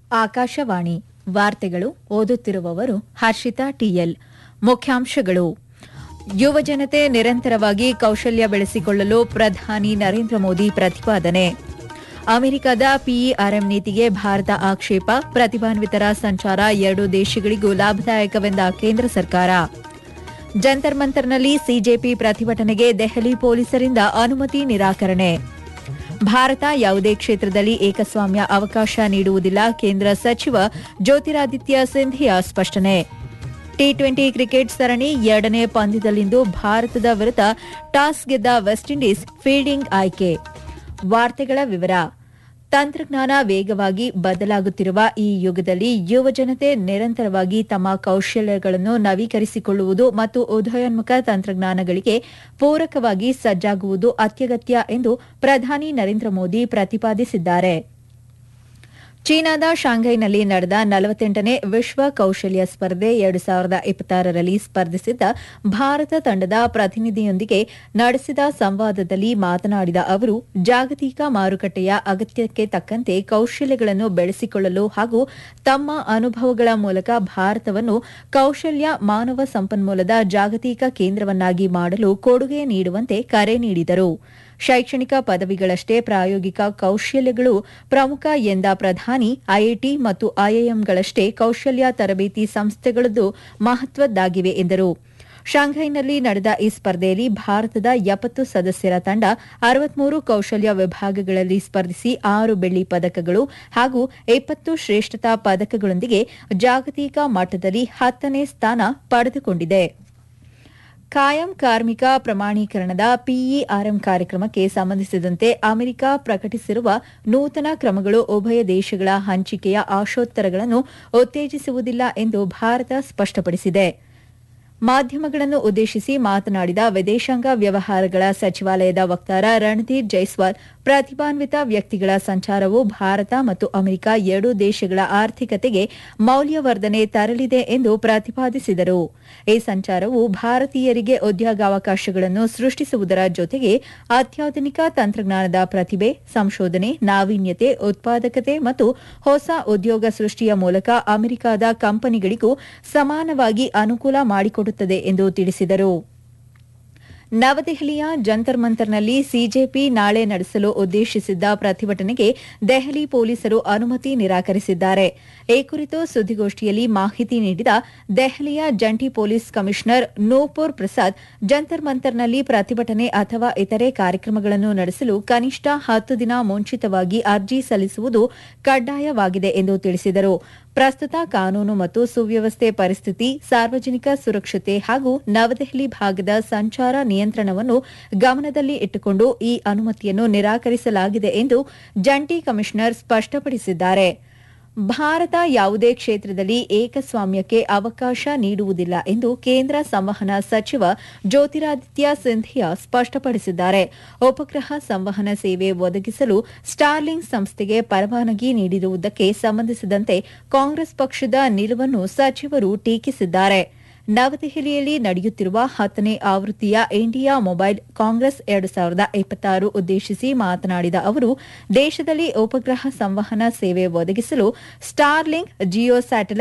ಆಕಾಶವಾಣಿ ವಾರ್ತೆಗಳು ಓದುತ್ತಿರುವವರು ಹರ್ಷಿತಾ ಟಿಎಲ್ ಮುಖ್ಯಾಂಶಗಳು ಯುವಜನತೆ ನಿರಂತರವಾಗಿ ಕೌಶಲ್ಯ ಬೆಳೆಸಿಕೊಳ್ಳಲು ಪ್ರಧಾನಿ ನರೇಂದ್ರ ಮೋದಿ ಪ್ರತಿಪಾದನೆ ಅಮೆರಿಕದ ಪಿಇಆರ್ಎಂ ನೀತಿಗೆ ಭಾರತ ಆಕ್ಷೇಪ ಪ್ರತಿಭಾನ್ವಿತರ ಸಂಚಾರ ಎರಡೂ ದೇಶಗಳಿಗೂ ಲಾಭದಾಯಕವೆಂದ ಕೇಂದ್ರ ಸರ್ಕಾರ ಜಂತರ್ ಮಂತರ್ನಲ್ಲಿ ಸಿಜೆಪಿ ಪ್ರತಿಭಟನೆಗೆ ದೆಹಲಿ ಪೊಲೀಸರಿಂದ ಅನುಮತಿ ನಿರಾಕರಣೆ ಭಾರತ ಯಾವುದೇ ಕ್ಷೇತ್ರದಲ್ಲಿ ಏಕಸ್ವಾಮ್ಯ ಅವಕಾಶ ನೀಡುವುದಿಲ್ಲ ಕೇಂದ್ರ ಸಚಿವ ಜ್ಯೋತಿರಾದಿತ್ಯ ಸಿಂಧಿಯಾ ಸ್ಪಷ್ಟನೆ ಟಿ ಟ್ವೆಂಟಿ ಕ್ರಿಕೆಟ್ ಸರಣಿ ಎರಡನೇ ಪಂದ್ಯದಲ್ಲಿಂದು ಭಾರತದ ವಿರುದ್ಧ ಟಾಸ್ ಗೆದ್ದ ವೆಸ್ಟ್ ಇಂಡೀಸ್ ಫೀಲ್ಡಿಂಗ್ ಆಯ್ಕೆ ವಾರ್ತೆಗಳ ವಿವರ ತಂತ್ರಜ್ಞಾನ ವೇಗವಾಗಿ ಬದಲಾಗುತ್ತಿರುವ ಈ ಯುಗದಲ್ಲಿ ಯುವಜನತೆ ನಿರಂತರವಾಗಿ ತಮ್ಮ ಕೌಶಲ್ಯಗಳನ್ನು ನವೀಕರಿಸಿಕೊಳ್ಳುವುದು ಮತ್ತು ಉದಯೋನ್ಮುಖ ತಂತ್ರಜ್ಞಾನಗಳಿಗೆ ಪೂರಕವಾಗಿ ಸಜ್ಜಾಗುವುದು ಅತ್ಯಗತ್ಯ ಎಂದು ಪ್ರಧಾನಿ ನರೇಂದ್ರ ಮೋದಿ ಪ್ರತಿಪಾದಿಸಿದ್ದಾರೆ ಚೀನಾದ ಶಾಂಘೈನಲ್ಲಿ ನಡೆದ ನಲವತ್ತೆಂಟನೇ ವಿಶ್ವ ಕೌಶಲ್ಯ ಸ್ಪರ್ಧೆ ಎರಡು ಸಾವಿರದ ಇಪ್ಪತ್ತಾರರಲ್ಲಿ ಸ್ಪರ್ಧಿಸಿದ್ದ ಭಾರತ ತಂಡದ ಪ್ರತಿನಿಧಿಯೊಂದಿಗೆ ನಡೆಸಿದ ಸಂವಾದದಲ್ಲಿ ಮಾತನಾಡಿದ ಅವರು ಜಾಗತಿಕ ಮಾರುಕಟ್ಟೆಯ ಅಗತ್ಯಕ್ಕೆ ತಕ್ಕಂತೆ ಕೌಶಲ್ಯಗಳನ್ನು ಬೆಳೆಸಿಕೊಳ್ಳಲು ಹಾಗೂ ತಮ್ಮ ಅನುಭವಗಳ ಮೂಲಕ ಭಾರತವನ್ನು ಕೌಶಲ್ಯ ಮಾನವ ಸಂಪನ್ಮೂಲದ ಜಾಗತಿಕ ಕೇಂದ್ರವನ್ನಾಗಿ ಮಾಡಲು ಕೊಡುಗೆ ನೀಡುವಂತೆ ಕರೆ ನೀಡಿದರು ಶೈಕ್ಷಣಿಕ ಪದವಿಗಳಷ್ಟೇ ಪ್ರಾಯೋಗಿಕ ಕೌಶಲ್ಯಗಳು ಪ್ರಮುಖ ಎಂದ ಪ್ರಧಾನಿ ಐಐಟಿ ಮತ್ತು ಐಐಎಂಗಳಷ್ಟೇ ಕೌಶಲ್ಯ ತರಬೇತಿ ಸಂಸ್ಥೆಗಳದ್ದು ಮಹತ್ವದ್ದಾಗಿವೆ ಎಂದರು ಶಾಂಘೈನಲ್ಲಿ ನಡೆದ ಈ ಸ್ಪರ್ಧೆಯಲ್ಲಿ ಭಾರತದ ಎಪ್ಪತ್ತು ಸದಸ್ಯರ ತಂಡ ಅರವತ್ಮೂರು ಕೌಶಲ್ಯ ವಿಭಾಗಗಳಲ್ಲಿ ಸ್ಪರ್ಧಿಸಿ ಆರು ಬೆಳ್ಳಿ ಪದಕಗಳು ಹಾಗೂ ಇಪ್ಪತ್ತು ಶ್ರೇಷ್ಠತಾ ಪದಕಗಳೊಂದಿಗೆ ಜಾಗತಿಕ ಮಟ್ಟದಲ್ಲಿ ಹತ್ತನೇ ಸ್ಥಾನ ಪಡೆದುಕೊಂಡಿದೆ ಕಾಯಂ ಕಾರ್ಮಿಕ ಪ್ರಮಾಣೀಕರಣದ ಪಿಇಆರ್ಎಂ ಕಾರ್ಯಕ್ರಮಕ್ಕೆ ಸಂಬಂಧಿಸಿದಂತೆ ಅಮೆರಿಕ ಪ್ರಕಟಿಸಿರುವ ನೂತನ ಕ್ರಮಗಳು ಉಭಯ ದೇಶಗಳ ಹಂಚಿಕೆಯ ಆಶೋತ್ತರಗಳನ್ನು ಉತ್ತೇಜಿಸುವುದಿಲ್ಲ ಎಂದು ಭಾರತ ಸ್ಪಷ್ಟಪಡಿಸಿದೆ ಮಾಧ್ಯಮಗಳನ್ನು ಉದ್ದೇಶಿಸಿ ಮಾತನಾಡಿದ ವಿದೇಶಾಂಗ ವ್ಯವಹಾರಗಳ ಸಚಿವಾಲಯದ ವಕ್ತಾರ ರಣಧೀರ್ ಜೈಸ್ವಾಲ್ ಪ್ರತಿಭಾನ್ವಿತ ವ್ಯಕ್ತಿಗಳ ಸಂಚಾರವು ಭಾರತ ಮತ್ತು ಅಮೆರಿಕ ಎರಡೂ ದೇಶಗಳ ಆರ್ಥಿಕತೆಗೆ ಮೌಲ್ಯವರ್ಧನೆ ತರಲಿದೆ ಎಂದು ಪ್ರತಿಪಾದಿಸಿದರು ಈ ಸಂಚಾರವು ಭಾರತೀಯರಿಗೆ ಉದ್ಯೋಗಾವಕಾಶಗಳನ್ನು ಸೃಷ್ಟಿಸುವುದರ ಜೊತೆಗೆ ಅತ್ಯಾಧುನಿಕ ತಂತ್ರಜ್ಞಾನದ ಪ್ರತಿಭೆ ಸಂಶೋಧನೆ ನಾವೀನ್ಯತೆ ಉತ್ಪಾದಕತೆ ಮತ್ತು ಹೊಸ ಉದ್ಯೋಗ ಸೃಷ್ಟಿಯ ಮೂಲಕ ಅಮೆರಿಕದ ಕಂಪನಿಗಳಿಗೂ ಸಮಾನವಾಗಿ ಅನುಕೂಲ ಮಾಡಿಕೊಡುತ್ತದೆ ಎಂದು ತಿಳಿಸಿದರು ನವದೆಹಲಿಯ ಜಂತರ್ ಮಂತರ್ನಲ್ಲಿ ಸಿಜೆಪಿ ನಾಳೆ ನಡೆಸಲು ಉದ್ದೇಶಿಸಿದ್ದ ಪ್ರತಿಭಟನೆಗೆ ದೆಹಲಿ ಪೊಲೀಸರು ಅನುಮತಿ ನಿರಾಕರಿಸಿದ್ದಾರೆ ಈ ಕುರಿತು ಸುದ್ದಿಗೋಷ್ಠಿಯಲ್ಲಿ ಮಾಹಿತಿ ನೀಡಿದ ದೆಹಲಿಯ ಜಂಟಿ ಪೊಲೀಸ್ ಕಮಿಷನರ್ ನೂಪುರ್ ಪ್ರಸಾದ್ ಜಂತರ್ ಮಂತರ್ನಲ್ಲಿ ಪ್ರತಿಭಟನೆ ಅಥವಾ ಇತರೆ ಕಾರ್ಯಕ್ರಮಗಳನ್ನು ನಡೆಸಲು ಕನಿಷ್ಠ ಹತ್ತು ದಿನ ಮುಂಚಿತವಾಗಿ ಅರ್ಜಿ ಸಲ್ಲಿಸುವುದು ಕಡ್ಡಾಯವಾಗಿದೆ ಎಂದು ತಿಳಿಸಿದರು ಪ್ರಸ್ತುತ ಕಾನೂನು ಮತ್ತು ಸುವ್ಯವಸ್ಥೆ ಪರಿಸ್ಥಿತಿ ಸಾರ್ವಜನಿಕ ಸುರಕ್ಷತೆ ಹಾಗೂ ನವದೆಹಲಿ ಭಾಗದ ಸಂಚಾರ ನಿಯಂತ್ರಣವನ್ನು ಗಮನದಲ್ಲಿ ಇಟ್ಟುಕೊಂಡು ಈ ಅನುಮತಿಯನ್ನು ನಿರಾಕರಿಸಲಾಗಿದೆ ಎಂದು ಜಂಟಿ ಕಮಿಷನರ್ ಸ್ಪಷ್ಟಪಡಿಸಿದ್ದಾರೆ ಭಾರತ ಯಾವುದೇ ಕ್ಷೇತ್ರದಲ್ಲಿ ಏಕಸ್ವಾಮ್ಯಕ್ಕೆ ಅವಕಾಶ ನೀಡುವುದಿಲ್ಲ ಎಂದು ಕೇಂದ್ರ ಸಂವಹನ ಸಚಿವ ಜ್ಯೋತಿರಾದಿತ್ಯ ಸಿಂಧಿಯಾ ಸ್ಪಷ್ಟಪಡಿಸಿದ್ದಾರೆ ಉಪಗ್ರಹ ಸಂವಹನ ಸೇವೆ ಒದಗಿಸಲು ಸ್ಟಾರ್ಲಿಂಗ್ ಸಂಸ್ಥೆಗೆ ಪರವಾನಗಿ ನೀಡಿರುವುದಕ್ಕೆ ಸಂಬಂಧಿಸಿದಂತೆ ಕಾಂಗ್ರೆಸ್ ಪಕ್ಷದ ನಿಲುವನ್ನು ಸಚಿವರು ಟೀಕಿಸಿದ್ದಾರೆ ನವದೆಹಲಿಯಲ್ಲಿ ನಡೆಯುತ್ತಿರುವ ಹತ್ತನೇ ಆವೃತ್ತಿಯ ಇಂಡಿಯಾ ಮೊಬೈಲ್ ಕಾಂಗ್ರೆಸ್ ಎರಡು ಸಾವಿರದ ಇಪ್ಪತ್ತಾರು ಉದ್ದೇಶಿಸಿ ಮಾತನಾಡಿದ ಅವರು ದೇಶದಲ್ಲಿ ಉಪಗ್ರಹ ಸಂವಹನ ಸೇವೆ ಒದಗಿಸಲು ಸ್ಟಾರ್ಲಿಂಕ್ ಜಿಯೋ ಸ್ಯಾಟಲೈಟ್